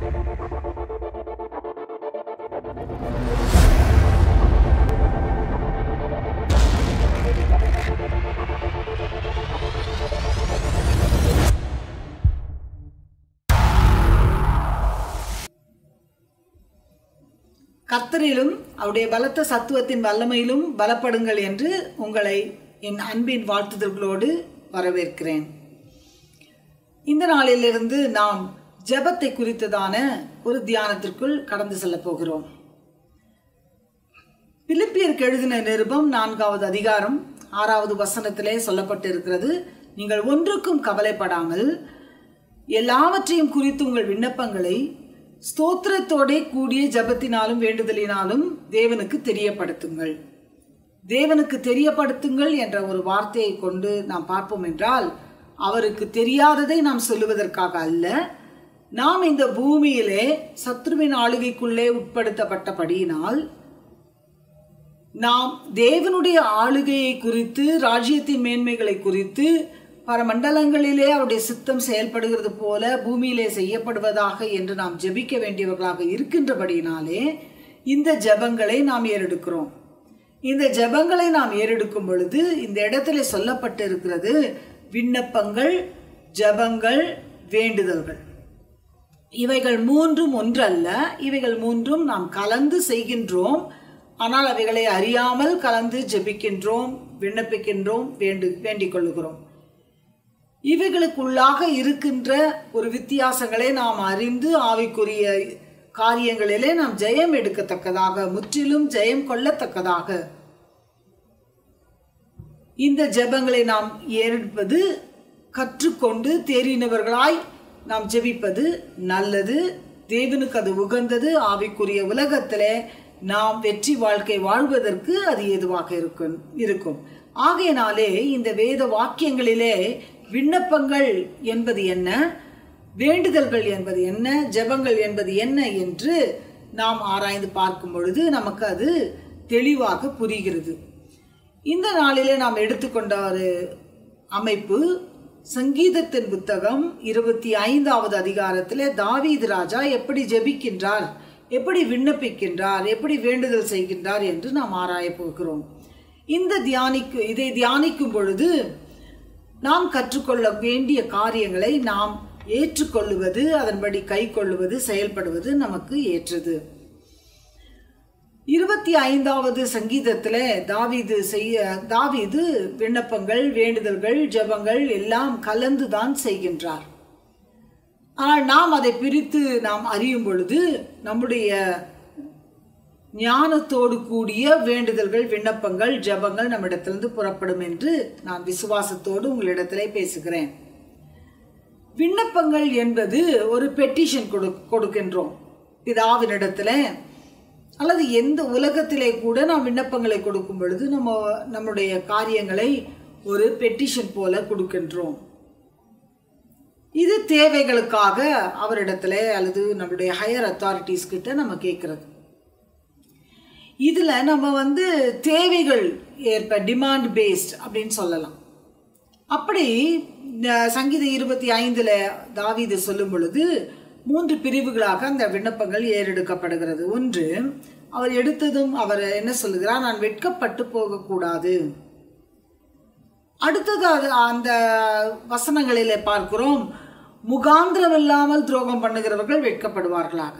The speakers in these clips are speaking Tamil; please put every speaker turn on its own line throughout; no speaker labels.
கர்த்தரிலும் அவருடைய பலத்த சத்துவத்தின் வல்லமையிலும் பலப்படுங்கள் என்று உங்களை என் அன்பின் வாழ்த்துதல்களோடு வரவேற்கிறேன் இந்த நாளிலிருந்து நாம் ஜெபத்தை குறித்ததான ஒரு தியானத்திற்குள் கடந்து செல்லப் போகிறோம் பிலிப்பியருக்கு எழுதின நிருபம் நான்காவது அதிகாரம் ஆறாவது வசனத்திலே சொல்லப்பட்டிருக்கிறது நீங்கள் ஒன்றுக்கும் கவலைப்படாமல் எல்லாவற்றையும் குறித்து உங்கள் விண்ணப்பங்களை ஸ்தோத்திரத்தோடே கூடிய ஜபத்தினாலும் வேண்டுதலினாலும் தேவனுக்கு தெரியப்படுத்துங்கள் தேவனுக்கு தெரியப்படுத்துங்கள் என்ற ஒரு வார்த்தையை கொண்டு நாம் பார்ப்போம் என்றால் அவருக்கு தெரியாததை நாம் சொல்லுவதற்காக அல்ல நாம் இந்த பூமியிலே சத்ருவின் ஆளுகைக்குள்ளே உட்படுத்தப்பட்டபடியினால் நாம் தேவனுடைய ஆளுகையை குறித்து ராஜ்யத்தின் மேன்மைகளை குறித்து பரமண்டலங்களிலே அவருடைய சித்தம் செயல்படுகிறது போல பூமியிலே செய்யப்படுவதாக என்று நாம் ஜெபிக்க வேண்டியவர்களாக இருக்கின்றபடியினாலே இந்த ஜெபங்களை நாம் ஏறெடுக்கிறோம் இந்த ஜெபங்களை நாம் ஏறெடுக்கும் பொழுது இந்த இடத்துல சொல்லப்பட்டு இருக்கிறது விண்ணப்பங்கள் ஜெபங்கள் வேண்டுதல்கள் இவைகள் மூன்றும் ஒன்றல்ல இவைகள் மூன்றும் நாம் கலந்து செய்கின்றோம் ஆனால் அவைகளை அறியாமல் கலந்து ஜெபிக்கின்றோம் விண்ணப்பிக்கின்றோம் வேண்டு வேண்டிக் கொள்ளுகிறோம் இவைகளுக்குள்ளாக இருக்கின்ற ஒரு வித்தியாசங்களை நாம் அறிந்து ஆவிக்குரிய காரியங்களிலே நாம் ஜெயம் எடுக்கத்தக்கதாக முற்றிலும் ஜெயம் கொள்ளத்தக்கதாக இந்த ஜெபங்களை நாம் ஏற்பது கற்றுக்கொண்டு தேறினவர்களாய் நாம் ஜெபிப்பது நல்லது தேவனுக்கு அது உகந்தது ஆவிக்குரிய உலகத்திலே நாம் வெற்றி வாழ்க்கை வாழ்வதற்கு அது ஏதுவாக இருக்கும் இருக்கும் ஆகையினாலே இந்த வேத வாக்கியங்களிலே விண்ணப்பங்கள் என்பது என்ன வேண்டுதல்கள் என்பது என்ன ஜெபங்கள் என்பது என்ன என்று நாம் ஆராய்ந்து பார்க்கும் பொழுது நமக்கு அது தெளிவாக புரிகிறது இந்த நாளிலே நாம் எடுத்துக்கொண்ட ஒரு அமைப்பு சங்கீதத்தின் புத்தகம் இருபத்தி ஐந்தாவது அதிகாரத்தில் தாவீது ராஜா எப்படி ஜெபிக்கின்றார் எப்படி விண்ணப்பிக்கின்றார் எப்படி வேண்டுதல் செய்கின்றார் என்று நாம் ஆராய போகிறோம் இந்த தியானிக்கு இதை தியானிக்கும் பொழுது நாம் கற்றுக்கொள்ள வேண்டிய காரியங்களை நாம் ஏற்றுக்கொள்ளுவது அதன்படி கை கொள்ளுவது செயல்படுவது நமக்கு ஏற்றது இருபத்தி ஐந்தாவது சங்கீதத்தில் தாவீது செய்ய தாவீது விண்ணப்பங்கள் வேண்டுதல்கள் ஜபங்கள் எல்லாம் கலந்துதான் செய்கின்றார் ஆனால் நாம் அதை பிரித்து நாம் அறியும் பொழுது நம்முடைய ஞானத்தோடு கூடிய வேண்டுதல்கள் விண்ணப்பங்கள் ஜபங்கள் நம்மிடத்திலிருந்து புறப்படும் என்று நான் விசுவாசத்தோடு உங்களிடத்திலே பேசுகிறேன் விண்ணப்பங்கள் என்பது ஒரு பெட்டிஷன் கொடு கொடுக்கின்றோம் பிதாவினிடத்தில் அல்லது எந்த உலகத்திலே கூட நாம் விண்ணப்பங்களை கொடுக்கும் பொழுது நம்ம நம்முடைய காரியங்களை ஒரு பெட்டிஷன் போல கொடுக்கின்றோம் இது தேவைகளுக்காக அவரிடத்துல அல்லது நம்மளுடைய ஹையர் அத்தாரிட்டிஸ் கிட்ட நம்ம கேட்கறது இதில் நம்ம வந்து தேவைகள் ஏற்ப டிமாண்ட் பேஸ்ட் அப்படின்னு சொல்லலாம் அப்படி சங்கீதம் இருபத்தி ஐந்தில் தாவீது சொல்லும் பொழுது மூன்று பிரிவுகளாக அந்த விண்ணப்பங்கள் ஏறெடுக்கப்படுகிறது ஒன்று அவர் எடுத்ததும் அவர் என்ன சொல்லுகிறார் நான் வெட்கப்பட்டு போகக்கூடாது அடுத்தது அது அந்த வசனங்களிலே பார்க்கிறோம் முகாந்திரம் இல்லாமல் துரோகம் பண்ணுகிறவர்கள் வெட்கப்படுவார்களாக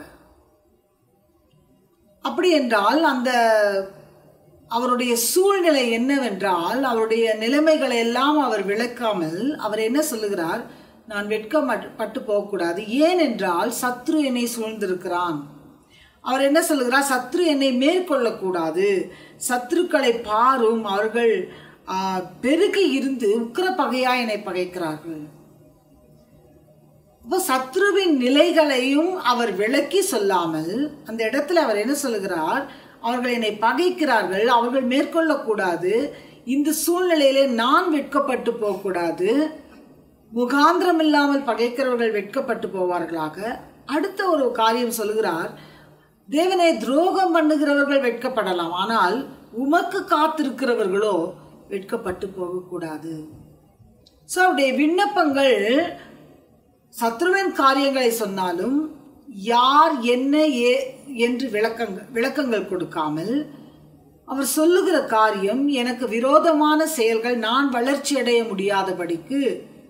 அப்படி என்றால் அந்த அவருடைய சூழ்நிலை என்னவென்றால் அவருடைய நிலைமைகளை எல்லாம் அவர் விளக்காமல் அவர் என்ன சொல்லுகிறார் நான் வெட்கப்பட்டு போகக்கூடாது ஏனென்றால் சத்ரு என்னை சூழ்ந்திருக்கிறான் அவர் என்ன சொல்லுகிறார் சத்ரு என்னை மேற்கொள்ளக்கூடாது சத்ருக்களை பாரும் அவர்கள் பெருகி இருந்து உக்கிர பகையா என்னை பகைக்கிறார்கள் இப்போ சத்ருவின் நிலைகளையும் அவர் விளக்கி சொல்லாமல் அந்த இடத்துல அவர் என்ன சொல்லுகிறார் அவர்கள் என்னை பகைக்கிறார்கள் அவர்கள் மேற்கொள்ளக்கூடாது இந்த சூழ்நிலையிலே நான் வெட்கப்பட்டு போகக்கூடாது முகாந்திரம் இல்லாமல் பகைக்கிறவர்கள் வெட்கப்பட்டு போவார்களாக அடுத்த ஒரு காரியம் சொல்லுகிறார் தேவனை துரோகம் பண்ணுகிறவர்கள் வெட்கப்படலாம் ஆனால் உமக்கு காத்திருக்கிறவர்களோ வெட்கப்பட்டு போகக்கூடாது ஸோ அவருடைய விண்ணப்பங்கள் சத்ருவின் காரியங்களை சொன்னாலும் யார் என்ன ஏ என்று விளக்கங்கள் விளக்கங்கள் கொடுக்காமல் அவர் சொல்லுகிற காரியம் எனக்கு விரோதமான செயல்கள் நான் வளர்ச்சி அடைய முடியாதபடிக்கு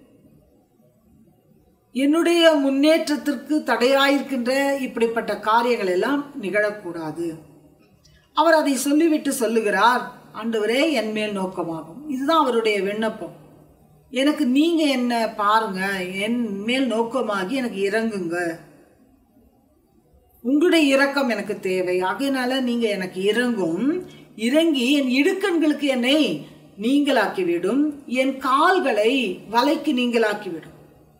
என்னுடைய முன்னேற்றத்திற்கு தடையாயிருக்கின்ற இப்படிப்பட்ட காரியங்கள் எல்லாம் நிகழக்கூடாது அவர் அதை சொல்லிவிட்டு சொல்லுகிறார் ஆண்டவரே என் மேல் நோக்கமாகும் இதுதான் அவருடைய விண்ணப்பம் எனக்கு நீங்க என்ன பாருங்க என் மேல் நோக்கமாகி எனக்கு இறங்குங்க உங்களுடைய இரக்கம் எனக்கு தேவை ஆகையினால நீங்க எனக்கு இறங்கும் இறங்கி என் இடுக்கண்களுக்கு என்னை நீங்களாக்கிவிடும் என் கால்களை வலைக்கு நீங்களாக்கிவிடும்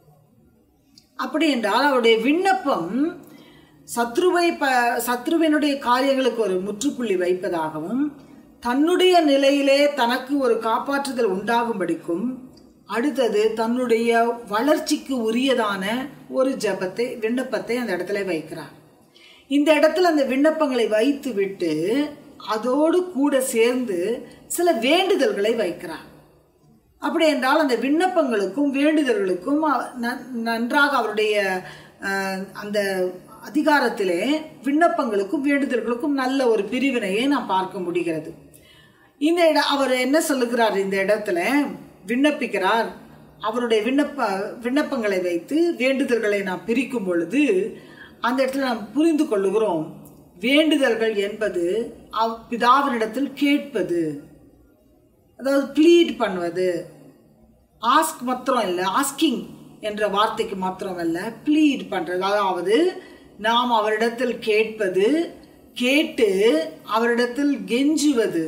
அப்படி என்றால் அவருடைய விண்ணப்பம் சத்ருவை ப சத்ருவினுடைய காரியங்களுக்கு ஒரு முற்றுப்புள்ளி வைப்பதாகவும் தன்னுடைய நிலையிலே தனக்கு ஒரு காப்பாற்றுதல் உண்டாகும்படிக்கும் அடுத்தது தன்னுடைய வளர்ச்சிக்கு உரியதான ஒரு ஜபத்தை விண்ணப்பத்தை அந்த இடத்துல வைக்கிறார் இந்த இடத்துல அந்த விண்ணப்பங்களை வைத்து விட்டு அதோடு கூட சேர்ந்து சில வேண்டுதல்களை வைக்கிறார் அப்படி என்றால் அந்த விண்ணப்பங்களுக்கும் வேண்டுதல்களுக்கும் நன்றாக அவருடைய அந்த அதிகாரத்திலே விண்ணப்பங்களுக்கும் வேண்டுதல்களுக்கும் நல்ல ஒரு பிரிவினையை நாம் பார்க்க முடிகிறது இந்த இட அவர் என்ன சொல்லுகிறார் இந்த இடத்துல விண்ணப்பிக்கிறார் அவருடைய விண்ணப்ப விண்ணப்பங்களை வைத்து வேண்டுதல்களை நாம் பிரிக்கும் பொழுது அந்த இடத்துல நாம் புரிந்து கொள்ளுகிறோம் வேண்டுதல்கள் என்பது அவ் பிதாவினிடத்தில் கேட்பது அதாவது ப்ளீட் பண்ணுவது ஆஸ்க் மாத்திரம் இல்லை ஆஸ்கிங் என்ற வார்த்தைக்கு மாத்திரம் அல்ல ப்ளீட் பண்ணுறது அதாவது நாம் அவரிடத்தில் கேட்பது கேட்டு அவரிடத்தில் கெஞ்சுவது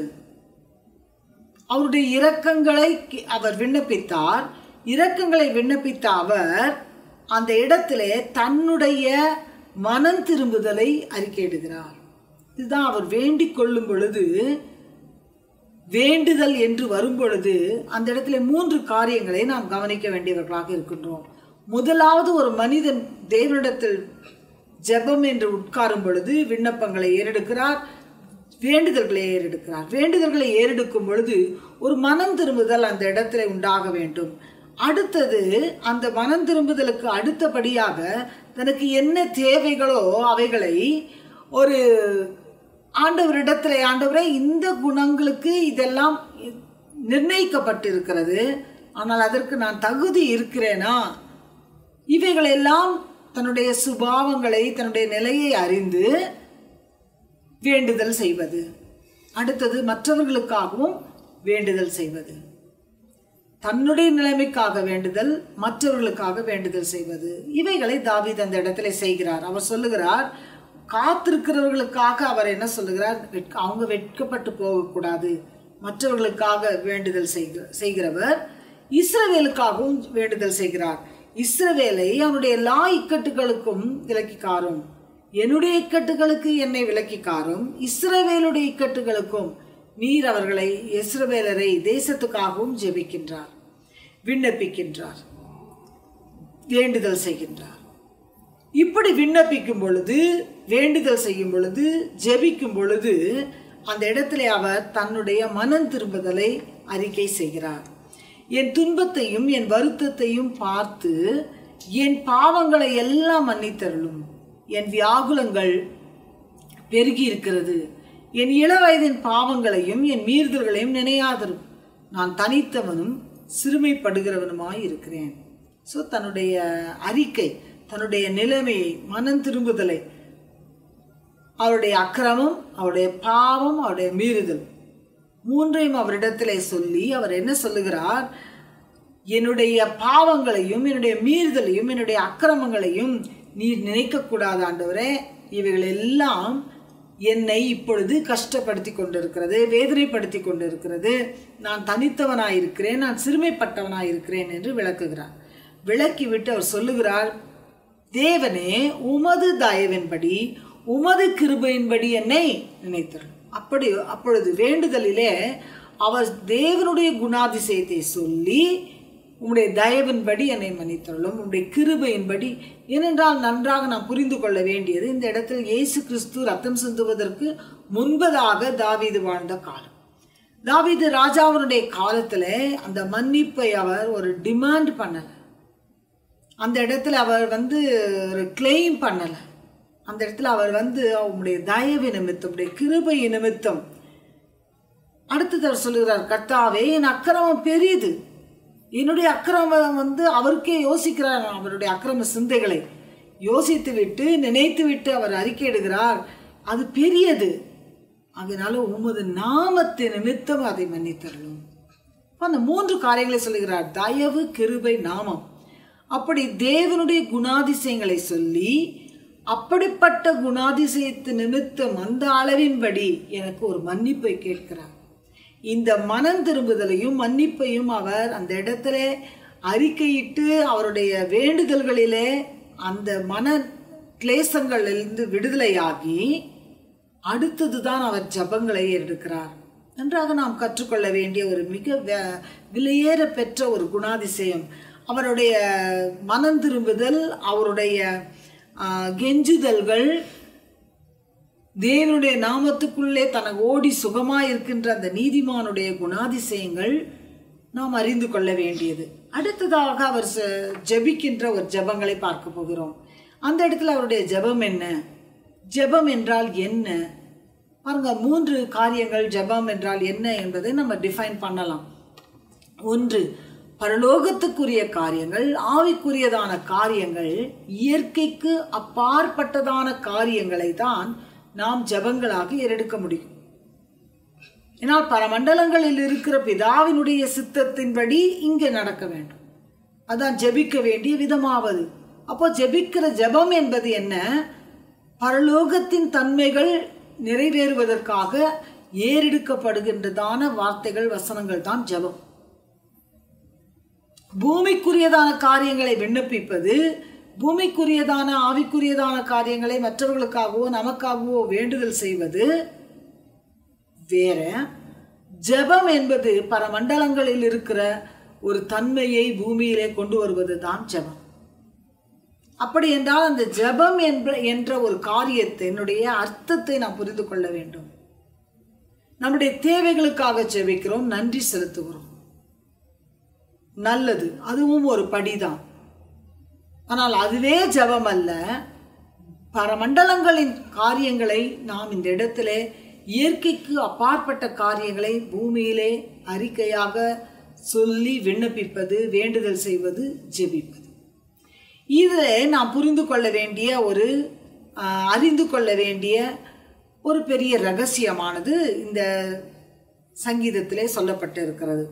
அவருடைய இரக்கங்களை அவர் விண்ணப்பித்தார் இரக்கங்களை விண்ணப்பித்த அவர் அந்த இடத்திலே தன்னுடைய மனம் திரும்புதலை அறிக்கையிடுகிறார் இதுதான் அவர் வேண்டிக் கொள்ளும் பொழுது வேண்டுதல் என்று வரும் பொழுது அந்த இடத்துல மூன்று காரியங்களை நாம் கவனிக்க வேண்டியவர்களாக இருக்கின்றோம் முதலாவது ஒரு மனிதன் தேவனிடத்தில் ஜெபம் என்று உட்காரும் பொழுது விண்ணப்பங்களை ஏறெடுக்கிறார் வேண்டுதல்களை ஏறெடுக்கிறார் வேண்டுதல்களை ஏறெடுக்கும் பொழுது ஒரு மனம் திரும்புதல் அந்த இடத்துல உண்டாக வேண்டும் அடுத்தது அந்த மனம் திரும்புதலுக்கு அடுத்தபடியாக தனக்கு என்ன தேவைகளோ அவைகளை ஒரு ஆண்டவரிடத்துல ஆண்டவரே இந்த குணங்களுக்கு இதெல்லாம் நிர்ணயிக்கப்பட்டிருக்கிறது ஆனால் அதற்கு நான் தகுதி இருக்கிறேனா இவைகளெல்லாம் தன்னுடைய சுபாவங்களை தன்னுடைய நிலையை அறிந்து வேண்டுதல் செய்வது அடுத்தது மற்றவர்களுக்காகவும் வேண்டுதல் செய்வது தன்னுடைய நிலைமைக்காக வேண்டுதல் மற்றவர்களுக்காக வேண்டுதல் செய்வது இவைகளை தாவீது அந்த இடத்துல செய்கிறார் அவர் சொல்லுகிறார் காத்திருக்கிறவர்களுக்காக அவர் என்ன சொல்லுகிறார் வெட்க அவங்க வெட்கப்பட்டு போகக்கூடாது மற்றவர்களுக்காக வேண்டுதல் செய்கிற செய்கிறவர் இஸ்ரவேலுக்காகவும் வேண்டுதல் செய்கிறார் இஸ்ரவேலை அவனுடைய எல்லா இக்கட்டுகளுக்கும் விலக்கிக்காரும் என்னுடைய இக்கட்டுகளுக்கு என்னை விலக்கிக்காரும் இஸ்ரவேலுடைய இக்கட்டுகளுக்கும் நீர் அவர்களை இஸ்ரவேலரை தேசத்துக்காகவும் ஜெபிக்கின்றார் விண்ணப்பிக்கின்றார் வேண்டுதல் செய்கின்றார் இப்படி விண்ணப்பிக்கும் பொழுது வேண்டுதல் செய்யும் பொழுது ஜெபிக்கும் பொழுது அந்த இடத்துல அவர் தன்னுடைய மனம் திரும்புதலை அறிக்கை செய்கிறார் என் துன்பத்தையும் என் வருத்தத்தையும் பார்த்து என் பாவங்களை எல்லாம் மன்னித்தருளும் என் வியாகுலங்கள் பெருகி இருக்கிறது என் இளவயதின் பாவங்களையும் என் மீறுதல்களையும் நினையாதரும் நான் தனித்தவனும் சிறுமைப்படுகிறவனுமாய் இருக்கிறேன் ஸோ தன்னுடைய அறிக்கை தன்னுடைய நிலைமையை மனம் திரும்புதலை அவருடைய அக்கிரமம் அவருடைய பாவம் அவருடைய மீறுதல் மூன்றையும் அவரிடத்திலே சொல்லி அவர் என்ன சொல்லுகிறார் என்னுடைய பாவங்களையும் என்னுடைய மீறுதலையும் என்னுடைய அக்கிரமங்களையும் நீர் நினைக்கக்கூடாது ஆண்டவரே இவைகள் எல்லாம் என்னை இப்பொழுது கஷ்டப்படுத்தி கொண்டிருக்கிறது வேதனைப்படுத்தி கொண்டிருக்கிறது நான் தனித்தவனாயிருக்கிறேன் நான் சிறுமைப்பட்டவனாயிருக்கிறேன் என்று விளக்குகிறார் விளக்கிவிட்டு அவர் சொல்லுகிறார் தேவனே உமது தயவின்படி உமது கிருபையின்படி என்னை நினைத்தரும் அப்படி அப்பொழுது வேண்டுதலிலே அவர் தேவனுடைய குணாதிசயத்தை சொல்லி உம்முடைய தயவின்படி என்னை மன்னித்தருளும் உம்முடைய கிருபையின்படி ஏனென்றால் நன்றாக நாம் புரிந்து கொள்ள வேண்டியது இந்த இடத்தில் இயேசு கிறிஸ்து ரத்தம் சிந்துவதற்கு முன்பதாக தாவீது வாழ்ந்த காலம் தாவீது ராஜாவினுடைய காலத்தில் அந்த மன்னிப்பை அவர் ஒரு டிமாண்ட் பண்ணலை அந்த இடத்துல அவர் வந்து ஒரு கிளைம் பண்ணலை அந்த இடத்துல அவர் வந்து உம்முடைய தயவு நிமித்தம் உடைய கிருபை நிமித்தம் அடுத்தது அவர் சொல்லுகிறார் கர்த்தாவே என் அக்கிரமம் பெரியது என்னுடைய அக்கிரமம் வந்து அவருக்கே யோசிக்கிறார் அவருடைய அக்கிரம சிந்தைகளை யோசித்து விட்டு நினைத்து விட்டு அவர் அறிக்கையிடுகிறார் அது பெரியது அதனால உமது நாமத்தை நிமித்தம் அதை மன்னித்தரலும் அந்த மூன்று காரியங்களை சொல்லுகிறார் தயவு கிருபை நாமம் அப்படி தேவனுடைய குணாதிசயங்களை சொல்லி அப்படிப்பட்ட குணாதிசயத்து நிமித்தம் அந்த அளவின்படி எனக்கு ஒரு மன்னிப்பை கேட்கிறார் இந்த மனம் திரும்புதலையும் மன்னிப்பையும் அவர் அந்த இடத்துல அறிக்கையிட்டு அவருடைய வேண்டுதல்களிலே அந்த மன கிளேசங்களிலிருந்து விடுதலையாகி அடுத்ததுதான் அவர் ஜபங்களை எடுக்கிறார் நன்றாக நாம் கற்றுக்கொள்ள வேண்டிய ஒரு மிக விலையேற பெற்ற ஒரு குணாதிசயம் அவருடைய மனம் திரும்புதல் அவருடைய கெஞ்சுதல்கள் தேவனுடைய நாமத்துக்குள்ளே தனக்கு ஓடி சுகமாக இருக்கின்ற அந்த நீதிமானுடைய குணாதிசயங்கள் நாம் அறிந்து கொள்ள வேண்டியது அடுத்ததாக அவர் ஜபிக்கின்ற ஒரு ஜபங்களை பார்க்க போகிறோம் அந்த இடத்துல அவருடைய ஜபம் என்ன ஜபம் என்றால் என்ன பாருங்க மூன்று காரியங்கள் ஜபம் என்றால் என்ன என்பதை நம்ம டிஃபைன் பண்ணலாம் ஒன்று பரலோகத்துக்குரிய காரியங்கள் ஆவிக்குரியதான காரியங்கள் இயற்கைக்கு அப்பாற்பட்டதான காரியங்களை தான் நாம் ஜபங்களாக ஏறெடுக்க முடியும் ஏன்னால் பரமண்டலங்களில் இருக்கிற பிதாவினுடைய சித்தத்தின்படி இங்கே நடக்க வேண்டும் அதான் ஜெபிக்க வேண்டிய விதமாவது அப்போ ஜெபிக்கிற ஜெபம் என்பது என்ன பரலோகத்தின் தன்மைகள் நிறைவேறுவதற்காக ஏறெடுக்கப்படுகின்றதான வார்த்தைகள் வசனங்கள் தான் ஜெபம் பூமிக்குரியதான காரியங்களை விண்ணப்பிப்பது பூமிக்குரியதான ஆவிக்குரியதான காரியங்களை மற்றவர்களுக்காகவோ நமக்காகவோ வேண்டுதல் செய்வது வேற ஜெபம் என்பது பரமண்டலங்களில் இருக்கிற ஒரு தன்மையை பூமியிலே கொண்டு வருவது தான் ஜெபம் அப்படி என்றால் அந்த ஜெபம் என்ற என்ற ஒரு காரியத்தினுடைய அர்த்தத்தை நாம் புரிந்து கொள்ள வேண்டும் நம்முடைய தேவைகளுக்காக ஜெபிக்கிறோம் நன்றி செலுத்துகிறோம் நல்லது அதுவும் ஒரு படிதான் ஆனால் அதுவே ஜபம் அல்ல பரமண்டலங்களின் காரியங்களை நாம் இந்த இடத்திலே இயற்கைக்கு அப்பாற்பட்ட காரியங்களை பூமியிலே அறிக்கையாக சொல்லி விண்ணப்பிப்பது வேண்டுதல் செய்வது ஜெபிப்பது இதில் நாம் புரிந்து கொள்ள வேண்டிய ஒரு அறிந்து கொள்ள வேண்டிய ஒரு பெரிய ரகசியமானது இந்த சங்கீதத்திலே சொல்லப்பட்டு இருக்கிறது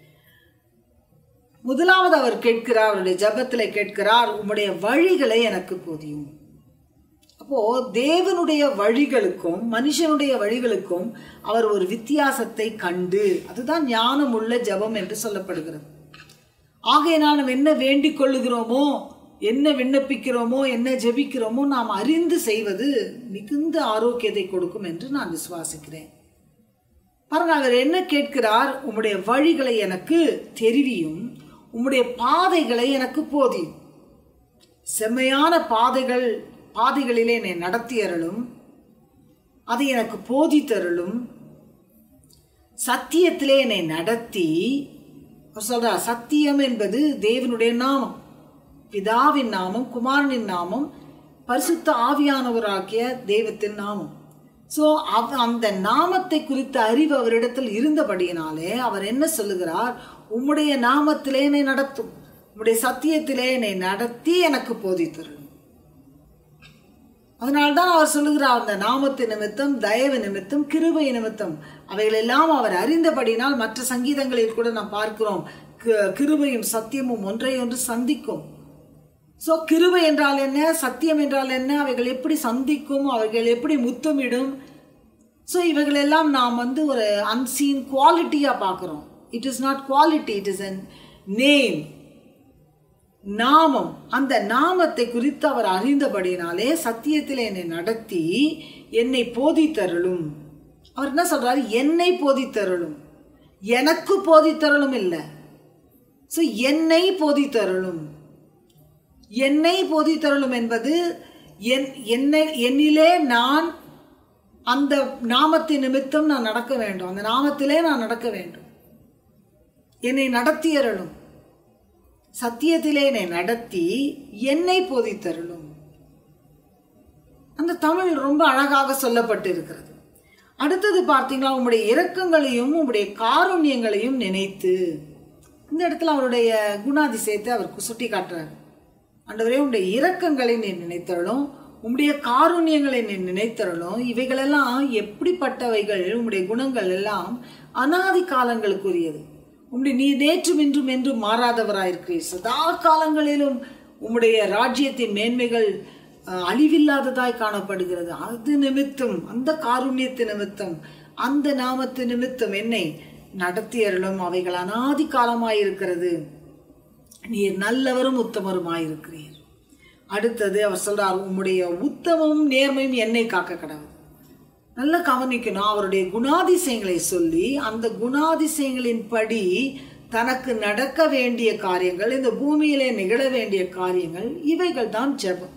முதலாவது அவர் கேட்கிறார் அவருடைய ஜபத்தில் கேட்கிறார் உம்முடைய வழிகளை எனக்கு போதியும் அப்போ தேவனுடைய வழிகளுக்கும் மனுஷனுடைய வழிகளுக்கும் அவர் ஒரு வித்தியாசத்தை கண்டு அதுதான் ஞானம் உள்ள ஜபம் என்று சொல்லப்படுகிறது ஆகையினால் நாம் என்ன வேண்டிக் கொள்ளுகிறோமோ என்ன விண்ணப்பிக்கிறோமோ என்ன ஜெபிக்கிறோமோ நாம் அறிந்து செய்வது மிகுந்த ஆரோக்கியத்தை கொடுக்கும் என்று நான் விசுவாசிக்கிறேன் பாருங்க அவர் என்ன கேட்கிறார் உம்முடைய வழிகளை எனக்கு தெரிவியும் உம்முடைய பாதைகளை எனக்கு போதியும் செம்மையான பாதைகள் பாதைகளிலே என்னை நடத்தியறலும் அதை எனக்கு போதித்தருளும் சத்தியத்திலே என்னை நடத்தி சொல்றார் சத்தியம் என்பது தேவனுடைய நாமம் பிதாவின் நாமம் குமாரனின் நாமம் பரிசுத்த ஆவியானவராகிய தெய்வத்தின் நாமம் ஸோ அவ அந்த நாமத்தை குறித்த அறிவு அவரிடத்தில் இருந்தபடியினாலே அவர் என்ன சொல்லுகிறார் உம்முடைய நாமத்திலே என்னை நடத்தும் உம்முடைய சத்தியத்திலே என்னை நடத்தி எனக்கு போதித்தருளும் அதனால்தான் அவர் சொல்லுகிறார் அந்த நாமத்து நிமித்தம் தயவு நிமித்தம் கிருபை நிமித்தம் அவைகளெல்லாம் அவர் அறிந்தபடினால் மற்ற சங்கீதங்களில் கூட நாம் பார்க்கிறோம் கிருபையும் சத்தியமும் ஒன்றையொன்று சந்திக்கும் ஸோ கிருபை என்றால் என்ன சத்தியம் என்றால் என்ன அவைகள் எப்படி சந்திக்கும் அவைகள் எப்படி முத்தமிடும் ஸோ இவைகளெல்லாம் நாம் வந்து ஒரு அன்சீன் குவாலிட்டியாக பார்க்குறோம் it is not quality it is an name நாமம் அந்த நாமத்தை குறித்து அவர் அறிந்தபடினாலே சத்தியத்தில் என்னை நடத்தி என்னை போதித்தருளும் அவர் என்ன சொல்றாரு என்னை போதித்தருளும் எனக்கு போதித்தருளும் இல்லை ஸோ என்னை போதித்தருளும் என்னை போதித்தருளும் என்பது என் என்னை என்னிலே நான் அந்த நாமத்தின் நிமித்தம் நான் நடக்க வேண்டும் அந்த நாமத்திலே நான் நடக்க வேண்டும் என்னை நடத்தியருளும் சத்தியத்திலே என்னை நடத்தி என்னை போதித்தருளும் அந்த தமிழ் ரொம்ப அழகாக சொல்லப்பட்டு இருக்கிறது அடுத்தது பார்த்தீங்கன்னா உம்முடைய இரக்கங்களையும் உம்முடைய காருண்யங்களையும் நினைத்து இந்த இடத்துல அவருடைய குணாதிசயத்தை அவர் சுட்டி காட்டுறாரு ஆண்டவரே உம்முடைய இரக்கங்களை நீ நினைத்தரலும் உம்முடைய காருண்யங்களை நீ நினைத்தரலும் இவைகளெல்லாம் எப்படிப்பட்டவைகள் உம்முடைய குணங்கள் எல்லாம் அனாதி காலங்களுக்குரியது உம்முடைய நீ நேற்றும் இன்றும் என்றும் மாறாதவராயிருக்கிறீர் சதா காலங்களிலும் உம்முடைய ராஜ்யத்தின் மேன்மைகள் அஹ், அழிவில்லாததாய் காணப்படுகிறது அது நிமித்தம் அந்த காருண்யத்து நிமித்தம் அந்த நாமத்து நிமித்தம் என்னை நடத்தியருளும் அவைகள் அனாதி காலமாயிருக்கிறது நீர் நல்லவரும் உத்தமருமாயிருக்கிறீர் அடுத்தது அவர் சொல்றார் உம்முடைய உத்தமமும் நேர்மையும் என்னை காக்க கடவுள் நல்லா கவனிக்கணும் அவருடைய குணாதிசயங்களை சொல்லி அந்த குணாதிசயங்களின் படி தனக்கு நடக்க வேண்டிய காரியங்கள் இந்த பூமியிலே நிகழ வேண்டிய காரியங்கள் இவைகள் தான் ஜெபம்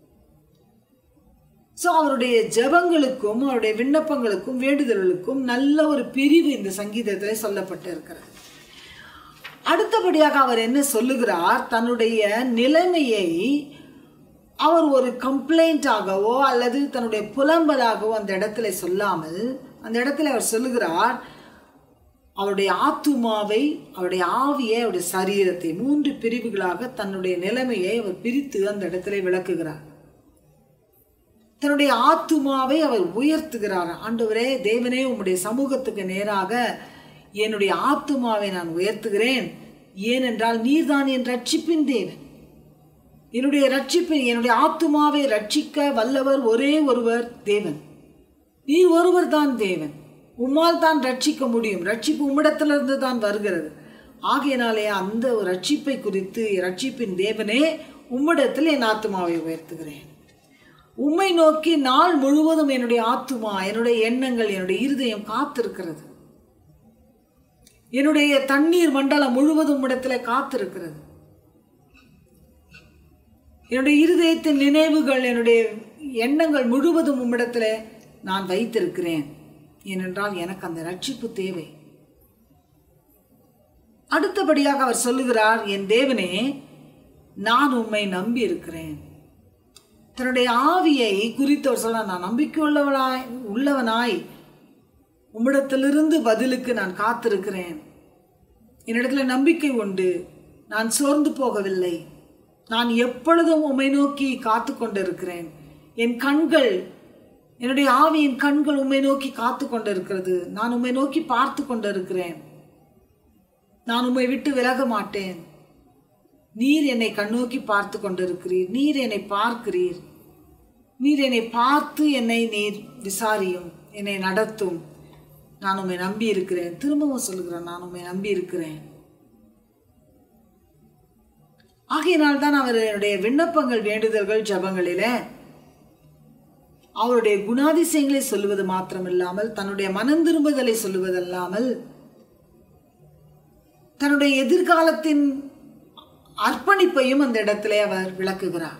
ஸோ அவருடைய ஜெபங்களுக்கும் அவருடைய விண்ணப்பங்களுக்கும் வேண்டுதல்களுக்கும் நல்ல ஒரு பிரிவு இந்த சங்கீதத்தில் சொல்லப்பட்டு இருக்கிறது அடுத்தபடியாக அவர் என்ன சொல்லுகிறார் தன்னுடைய நிலைமையை அவர் ஒரு கம்ப்ளைண்ட்டாகவோ அல்லது தன்னுடைய புலம்பலாகவோ அந்த இடத்துல சொல்லாமல் அந்த இடத்துல அவர் சொல்லுகிறார் அவருடைய ஆத்துமாவை அவருடைய ஆவியை அவருடைய சரீரத்தை மூன்று பிரிவுகளாக தன்னுடைய நிலைமையை அவர் பிரித்து அந்த இடத்துல விளக்குகிறார் தன்னுடைய ஆத்துமாவை அவர் உயர்த்துகிறார் ஆண்டவரே தேவனே உம்முடைய சமூகத்துக்கு நேராக என்னுடைய ஆத்துமாவை நான் உயர்த்துகிறேன் ஏனென்றால் நீர்தான் என் ரட்சிப்பின் தேவன் என்னுடைய ரட்சிப்பின் என்னுடைய ஆத்துமாவை ரட்சிக்க வல்லவர் ஒரே ஒருவர் தேவன் நீர் ஒருவர் தான் தேவன் உம்மால் தான் ரட்சிக்க முடியும் ரட்சிப்பு உம்மிடத்திலிருந்து தான் வருகிறது ஆகையினாலே அந்த ஒரு ரட்சிப்பை குறித்து ரட்சிப்பின் தேவனே உம்மிடத்தில் என் ஆத்துமாவை உயர்த்துகிறேன் உம்மை நோக்கி நாள் முழுவதும் என்னுடைய ஆத்துமா என்னுடைய எண்ணங்கள் என்னுடைய இருதயம் காத்திருக்கிறது என்னுடைய தண்ணீர் மண்டலம் முழுவதும் இடத்துல காத்திருக்கிறது என்னுடைய இருதயத்தின் நினைவுகள் என்னுடைய எண்ணங்கள் முழுவதும் உம்மிடத்தில் நான் வைத்திருக்கிறேன் ஏனென்றால் எனக்கு அந்த ரட்சிப்பு தேவை அடுத்தபடியாக அவர் சொல்லுகிறார் என் தேவனே நான் உம்மை நம்பி இருக்கிறேன் தன்னுடைய ஆவியை குறித்து அவர் சொல்ல நான் நம்பிக்கை உள்ளவனாய் உள்ளவனாய் உம்மிடத்திலிருந்து பதிலுக்கு நான் காத்திருக்கிறேன் என்னிடத்துல நம்பிக்கை உண்டு நான் சோர்ந்து போகவில்லை நான் எப்பொழுதும் உம்மை நோக்கி காத்து கொண்டிருக்கிறேன் என் கண்கள் என்னுடைய ஆவியின் கண்கள் உம்மை நோக்கி காத்து கொண்டிருக்கிறது நான் உம்மை நோக்கி பார்த்து கொண்டிருக்கிறேன் நான் உம்மை விட்டு விலக மாட்டேன் நீர் என்னை கண்ணோக்கி பார்த்து கொண்டிருக்கிறீர் நீர் என்னை பார்க்கிறீர் நீர் என்னை பார்த்து என்னை நீர் விசாரியும் என்னை நடத்தும் நான் உம்மை நம்பி இருக்கிறேன் திரும்பவும் சொல்லுகிறேன் நான் உம்மை நம்பி இருக்கிறேன் ஆகையினால் தான் அவருடைய விண்ணப்பங்கள் வேண்டுதல்கள் ஜபங்களிலே அவருடைய குணாதிசயங்களை சொல்லுவது மாத்திரமில்லாமல் தன்னுடைய மனம் திரும்புதலை சொல்லுவதல்லாமல் தன்னுடைய எதிர்காலத்தின் அர்ப்பணிப்பையும் அந்த இடத்திலே அவர் விளக்குகிறார்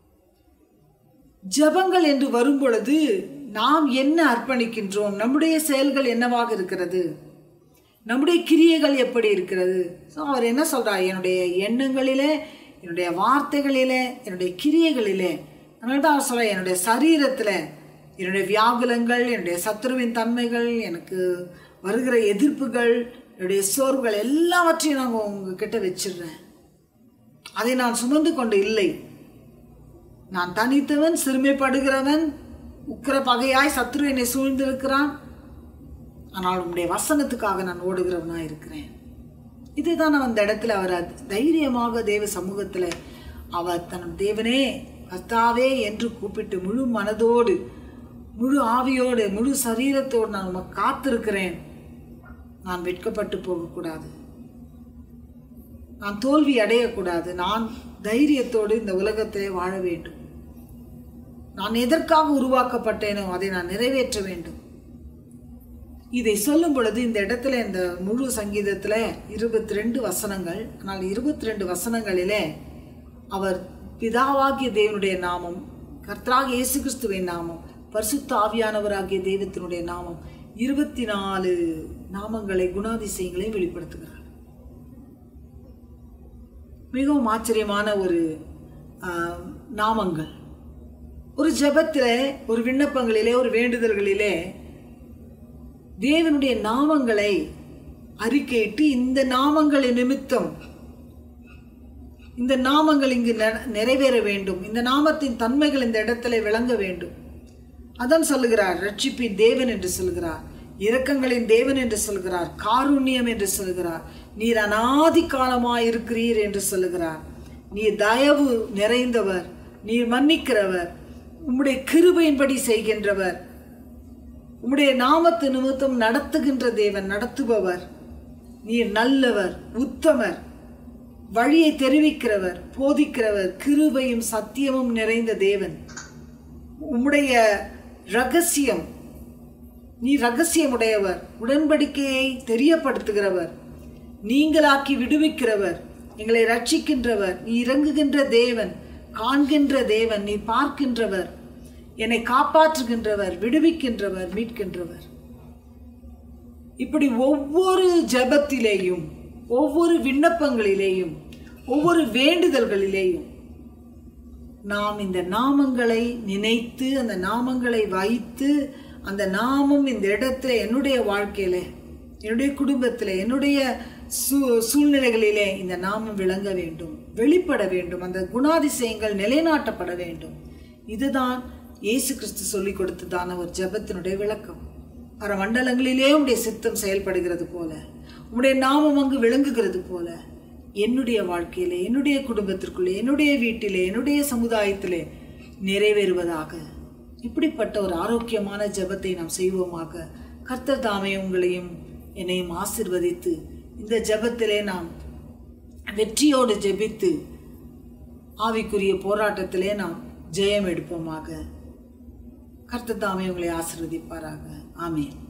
ஜபங்கள் என்று வரும் பொழுது நாம் என்ன அர்ப்பணிக்கின்றோம் நம்முடைய செயல்கள் என்னவாக இருக்கிறது நம்முடைய கிரியைகள் எப்படி இருக்கிறது ஸோ அவர் என்ன சொல்றார் என்னுடைய எண்ணங்களிலே என்னுடைய வார்த்தைகளிலே என்னுடைய கிரியைகளிலே அதனால தான் அவர் சொல்ல என்னுடைய சரீரத்தில் என்னுடைய வியாகுலங்கள் என்னுடைய சத்துருவின் தன்மைகள் எனக்கு வருகிற எதிர்ப்புகள் என்னுடைய சோர்வுகள் எல்லாவற்றையும் நான் உங்ககிட்ட வச்சிடுறேன் அதை நான் சுமந்து கொண்டு இல்லை நான் தனித்தவன் சிறுமைப்படுகிறவன் உக்கிர பகையாய் சத்ரு என்னை சூழ்ந்திருக்கிறான் ஆனால் உம்முடைய வசனத்துக்காக நான் ஓடுகிறவனாக இருக்கிறேன் இதுதான் நான் அந்த இடத்துல அவர் அத்- தைரியமாக தேவ சமூகத்தில் அவர் தன் தேவனே கர்த்தாவே என்று கூப்பிட்டு முழு மனதோடு முழு ஆவியோடு முழு சரீரத்தோடு நான் உமக்கு காத்திருக்கிறேன் நான் வெட்கப்பட்டு போகக்கூடாது நான் தோல்வி அடையக்கூடாது நான் தைரியத்தோடு இந்த உலகத்திலே வாழ வேண்டும் நான் எதற்காக உருவாக்கப்பட்டேனோ அதை நான் நிறைவேற்ற வேண்டும் இதை சொல்லும் பொழுது இந்த இடத்துல இந்த முழு சங்கீதத்தில் இருபத்தி ரெண்டு வசனங்கள் ஆனால் இருபத்தி ரெண்டு வசனங்களிலே அவர் பிதாவாகிய தேவனுடைய நாமம் கர்த்தராக இயேசு கிறிஸ்துவின் நாமம் பரிசுத்த ஆவியானவராகிய தெய்வத்தினுடைய நாமம் இருபத்தி நாலு நாமங்களை குணாதிசயங்களையும் வெளிப்படுத்துகிறார் மிகவும் ஆச்சரியமான ஒரு ஆஹ், நாமங்கள் ஒரு ஜெபத்திலே ஒரு விண்ணப்பங்களிலே ஒரு வேண்டுதல்களிலே தேவனுடைய நாமங்களை அறிக்கையிட்டு இந்த நாமங்களை நிமித்தம் இந்த நாமங்கள் இங்கு நெ- நிறைவேற வேண்டும் இந்த நாமத்தின் தன்மைகள் இந்த இடத்துல விளங்க வேண்டும் அதான் சொல்லுகிறார் ரட்சிப்பின் தேவன் என்று சொல்கிறார் இரக்கங்களின் தேவன் என்று சொல்கிறார் காருண்யம் என்று சொல்கிறார் நீர் அனாதி காலமாய் இருக்கிறீர் என்று சொல்லுகிறார் நீர் தயவு நிறைந்தவர் நீர் மன்னிக்கிறவர் உம்முடைய கிருபையின்படி செய்கின்றவர் உம்முடைய நாமத்து நிமித்தம் நடத்துகின்ற தேவன் நடத்துபவர் நீர் நல்லவர் உத்தமர் வழியை தெரிவிக்கிறவர் போதிக்கிறவர் கிருபையும் சத்தியமும் நிறைந்த தேவன் உம்முடைய ரகசியம் நீ ரகசியமுடையவர் உடன்படிக்கையை தெரியப்படுத்துகிறவர் நீங்களாக்கி விடுவிக்கிறவர் எங்களை ரட்சிக்கின்றவர் நீ இறங்குகின்ற தேவன் காண்கின்ற தேவன் நீ பார்க்கின்றவர் என்னை காப்பாற்றுகின்றவர் விடுவிக்கின்றவர் மீட்கின்றவர் இப்படி ஒவ்வொரு ஜெபத்திலேயும் ஒவ்வொரு விண்ணப்பங்களிலேயும் ஒவ்வொரு வேண்டுதல்களிலேயும் நாம் இந்த நாமங்களை நினைத்து அந்த நாமங்களை வைத்து அந்த நாமம் இந்த இடத்துல என்னுடைய வாழ்க்கையில என்னுடைய குடும்பத்தில் என்னுடைய சூ சூழ்நிலைகளிலே இந்த நாமம் விளங்க வேண்டும் வெளிப்பட வேண்டும் அந்த குணாதிசயங்கள் நிலைநாட்டப்பட வேண்டும் இதுதான் இயேசு கிறிஸ்து சொல்லிக் கொடுத்ததான ஒரு ஜெபத்தினுடைய விளக்கம் பரமண்டலங்களிலே உடைய சித்தம் செயல்படுகிறது போல உம்முடைய நாமம் அங்கு விளங்குகிறது போல என்னுடைய வாழ்க்கையிலே என்னுடைய குடும்பத்திற்குள்ளே என்னுடைய வீட்டிலே என்னுடைய சமுதாயத்திலே நிறைவேறுவதாக இப்படிப்பட்ட ஒரு ஆரோக்கியமான ஜெபத்தை நாம் செய்வோமாக கர்த்தர் தாமே உங்களையும் என்னையும் ஆசிர்வதித்து இந்த ஜெபத்திலே நாம் வெற்றியோடு ஜெபித்து ஆவிக்குரிய போராட்டத்திலே நாம் ஜெயம் எடுப்போமாக கர்த்தர் தாமே உங்களை ஆசிர்வதிப்பாராக ஆமென்